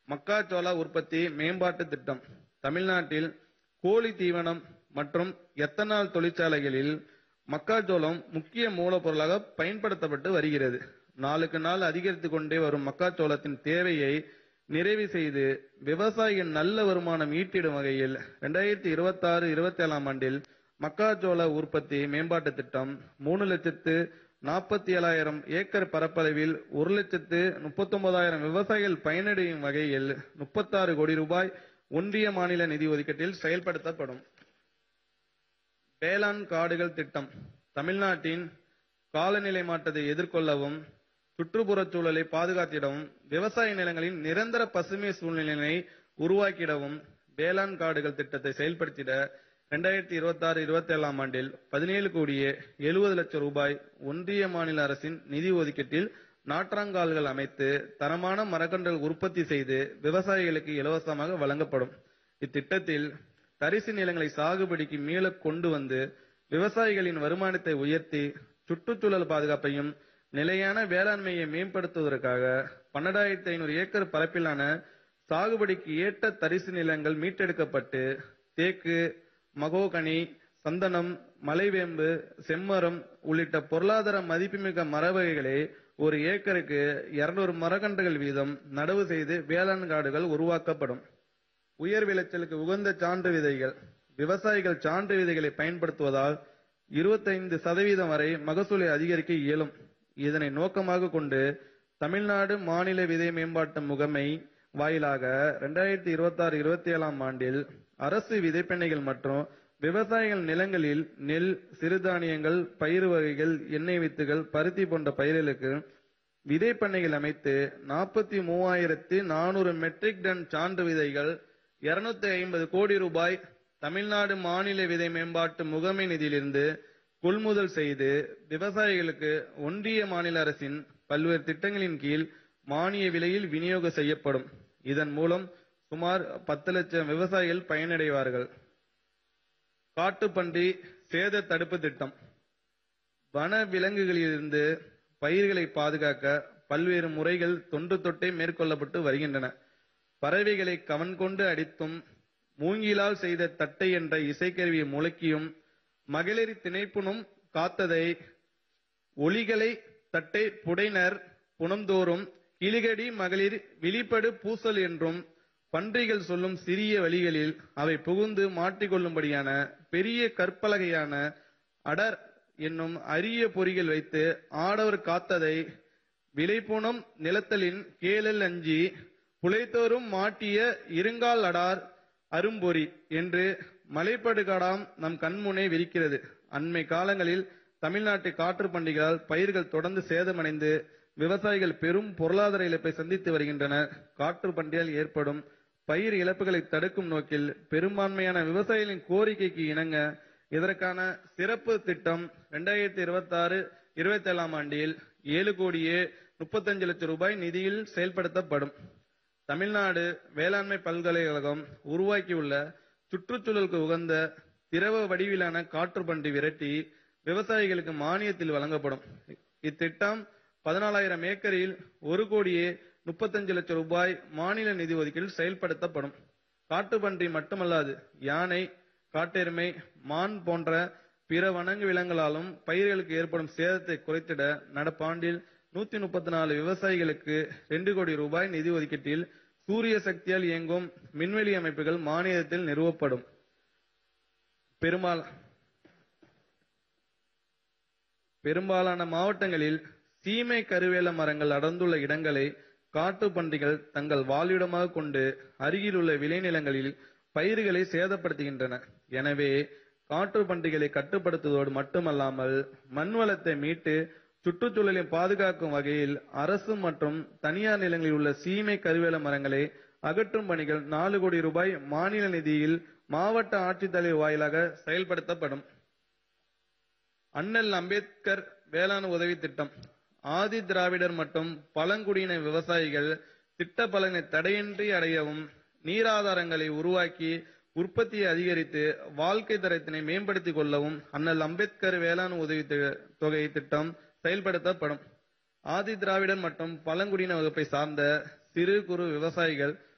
மக்காச்சோள உற்பத்தி மேம்பாட்டு திட்டம் தமிழ்நாட்டில் கோழி தீவனம் மற்றும் எத்தனால் தொழிற்சாலைகளில் மக்காச்சோளம் முக்கிய மூலப்பொருளாக பயன்படுத்தப்பட்டு வருகிறது நாளுக்கு நாள் அதிகரித்துக் கொண்டே வரும் மக்காச்சோளத்தின் தேவையை நிறைவு செய்து விவசாயியின் நல்ல வருமானம் ஈட்டிடும் வகையில் இரண்டாயிரத்தி இருபத்தி ஆறு இருபத்தி ஏழாம் ஆண்டில் மக்காச்சோள உற்பத்தி மேம்பாட்டு திட்டம் மூணு லட்சத்து நாற்பத்தி ஏழாயிரம் ஏக்கர் பரப்பளவில் ஒரு லட்சத்து முப்பத்தொன்பதாயிரம் விவசாயிகள் பயனடையும் வகையில் முப்பத்தாறு கோடி ரூபாய் ஒன்றிய மாநில நிதி ஒதுக்கீட்டில் செயல்படுத்தப்படும் வேளாண் காடுகள் திட்டம் தமிழ்நாட்டின் காலநிலை மாற்றத்தை எதிர்கொள்ளவும் சுற்றுப்புறச் சூழலை பாதுகாத்திடவும் விவசாய நிலங்களின் நிரந்தர பசுமை சூழ்நிலையை உருவாக்கிடவும் வேளாண் காடுகள் திட்டத்தை செயல்படுத்திட இரண்டாயிரத்தி இருபத்தி ஆறு இருபத்தி ஏழாம் ஆண்டில் பதினேழு கோடியே எழுபது லட்சம் ரூபாய் ஒன்றிய மாநில அரசின் நிதி ஒதுக்கீட்டில் நாற்றாங்கால்கள் அமைத்து தரமான மரக்கன்றுகள் உற்பத்தி செய்து விவசாயிகளுக்கு இலவசமாக வழங்கப்படும் இத்திட்டத்தில் தரிசு நிலங்களை சாகுபடிக்கு மீள கொண்டு வந்து விவசாயிகளின் வருமானத்தை உயர்த்தி சுற்றுச்சூழல் பாதுகாப்பையும் நிலையான வேளாண்மையை மேம்படுத்துவதற்காக பன்னெண்டாயிரத்தி ஐநூறு ஏக்கர் பரப்பிலான சாகுபடிக்கு ஏற்ற தரிசு நிலங்கள் மீட்டெடுக்கப்பட்டு தேக்கு மகோகனி சந்தனம் மலைவேம்பு செம்மரம் உள்ளிட்ட பொருளாதார மதிப்புமிக்க மர வகைகளை ஒரு ஏக்கருக்கு இருநூறு மரக்கன்றுகள் வீதம் நடவு செய்து வேளாண் காடுகள் உருவாக்கப்படும் உயர் விளைச்சலுக்கு உகந்த சான்று விதைகள் விவசாயிகள் சான்று விதைகளை பயன்படுத்துவதால் இருபத்தைந்து சதவீதம் வரை மகசூலை அதிகரிக்க இயலும் இதனை நோக்கமாக கொண்டு தமிழ்நாடு மாநில விதை மேம்பாட்டு முகமை வாயிலாக இரண்டாயிரத்தி இருபத்தி ஆறு இருபத்தி ஏழாம் ஆண்டில் அரசு விதைப்பெண்ணைகள் மற்றும் விவசாயிகள் நிலங்களில் நெல் சிறுதானியங்கள் பயிர் வகைகள் எண்ணெய் வித்துகள் பருத்தி போன்ற பயிர்களுக்கு விதைப்பண்ணைகள் அமைத்து நாற்பத்தி மூவாயிரத்தி நானூறு மெட்ரிக் டன் சான்று விதைகள் இருநூத்தி ஐம்பது கோடி ரூபாய் தமிழ்நாடு மாநில விதை மேம்பாட்டு முகமை நிதியிலிருந்து கொள்முதல் செய்து விவசாயிகளுக்கு ஒன்றிய மாநில அரசின் பல்வேறு திட்டங்களின் கீழ் மானிய விலையில் விநியோகம் செய்யப்படும் இதன் மூலம் சுமார் பத்து லட்சம் விவசாயிகள் பயனடைவார்கள் காட்டுப்பன்றி சேத தடுப்பு திட்டம் வன விலங்குகளிலிருந்து பயிர்களை பாதுகாக்க பல்வேறு முறைகள் தொன்று தொட்டே மேற்கொள்ளப்பட்டு வருகின்றன பறவைகளை கவன் கொண்டு அடித்தும் மூங்கிலால் செய்த தட்டை என்ற இசைக்கருவியை முழக்கியும் மகளிர் திணைப்புணும் காத்ததை ஒளிகளை தட்டை புடைனர் புனம்தோறும் கிளிகடி மகளிர் விழிப்படு பூசல் என்றும் பன்றிகள் சொல்லும் சிறிய வழிகளில் அவை புகுந்து மாட்டிக்கொள்ளும்படியான பெரிய கற்பலகையான அடர் என்னும் அரிய பொறிகள் வைத்து ஆடவர் காத்ததை விளைப்புணம் நிலத்தலின் கேளல் அஞ்சி புலைத்தோறும் மாட்டிய இருங்கால் அடார் அரும்பொறி என்று மலைப்படுகாடாம் நம் கண்முனே விரிக்கிறது அண்மை காலங்களில் தமிழ்நாட்டு காற்று பண்டிகையால் பயிர்கள் தொடர்ந்து சேதமடைந்து விவசாயிகள் பெரும் பொருளாதார இழப்பை சந்தித்து வருகின்றனர் காற்று பண்டிகையால் ஏற்படும் பயிர் இழப்புகளை தடுக்கும் நோக்கில் பெரும்பான்மையான விவசாயிகளின் கோரிக்கைக்கு இணங்க இதற்கான சிறப்பு திட்டம் இரண்டாயிரத்தி இருபத்தி ஆறு இருபத்தி ஏழாம் ஆண்டில் ஏழு கோடியே முப்பத்தஞ்சு லட்சம் ரூபாய் நிதியில் செயல்படுத்தப்படும் தமிழ்நாடு வேளாண்மை பல்கலைக்கழகம் உருவாக்கியுள்ள சுற்றுச்சூழலுக்கு உகந்த திரவ வடிவிலான காற்று பன்றி விரட்டி விவசாயிகளுக்கு மானியத்தில் வழங்கப்படும் இத்திட்டம் பதினாலாயிரம் ஏக்கரில் ஒரு கோடியே முப்பத்தஞ்சு லட்சம் ரூபாய் மாநில நிதி ஒதுக்கீடு செயல்படுத்தப்படும் காட்டுப்பன்றி மட்டுமல்லாது யானை காட்டெருமை மான் போன்ற பிற வனங்கு விலங்குகளாலும் பயிர்களுக்கு ஏற்படும் சேதத்தை குறைத்திட நடப்பாண்டில் நூத்தி முப்பத்தி நாலு விவசாயிகளுக்கு ரெண்டு கோடி ரூபாய் நிதி ஒதுக்கீட்டில் சூரிய சக்தியால் இயங்கும் மின்வெளி அமைப்புகள் மானியத்தில் நிறுவப்படும் பெரும்பால் பெரும்பாலான மாவட்டங்களில் சீமை கருவேல மரங்கள் அடர்ந்துள்ள இடங்களை காட்டு பன்றிகள் தங்கள் வாழ்விடமாக கொண்டு அருகிலுள்ள விளைநிலங்களில் பயிர்களை சேதப்படுத்துகின்றன எனவே காட்டு பன்றிகளை கட்டுப்படுத்துவதோடு மட்டுமல்லாமல் மண் வளத்தை மீட்டு சுற்றுச்சூழலை பாதுகாக்கும் வகையில் அரசு மற்றும் தனியார் நிலங்களில் உள்ள சீமை கருவேல மரங்களை அகற்றும் பணிகள் நாலு கோடி ரூபாய் மாநில நிதியில் மாவட்ட ஆட்சித்தலைவர் வாயிலாக செயல்படுத்தப்படும் அண்ணல் அம்பேத்கர் வேளாண் உதவி திட்டம் ஆதி திராவிடர் மற்றும் பழங்குடியின விவசாயிகள் திட்ட பலனை தடையின்றி அடையவும் நீராதாரங்களை உருவாக்கி உற்பத்தியை அதிகரித்து வாழ்க்கை தரத்தினை மேம்படுத்திக் கொள்ளவும் அண்ணல் அம்பேத்கர் வேளாண் உதவி தி- தொகை திட்டம் செயல்படுத்தப்படும் ஆதி திராவிடர் மற்றும் பழங்குடியின வகுப்பை சார்ந்த சிறு குறு விவசாயிகள்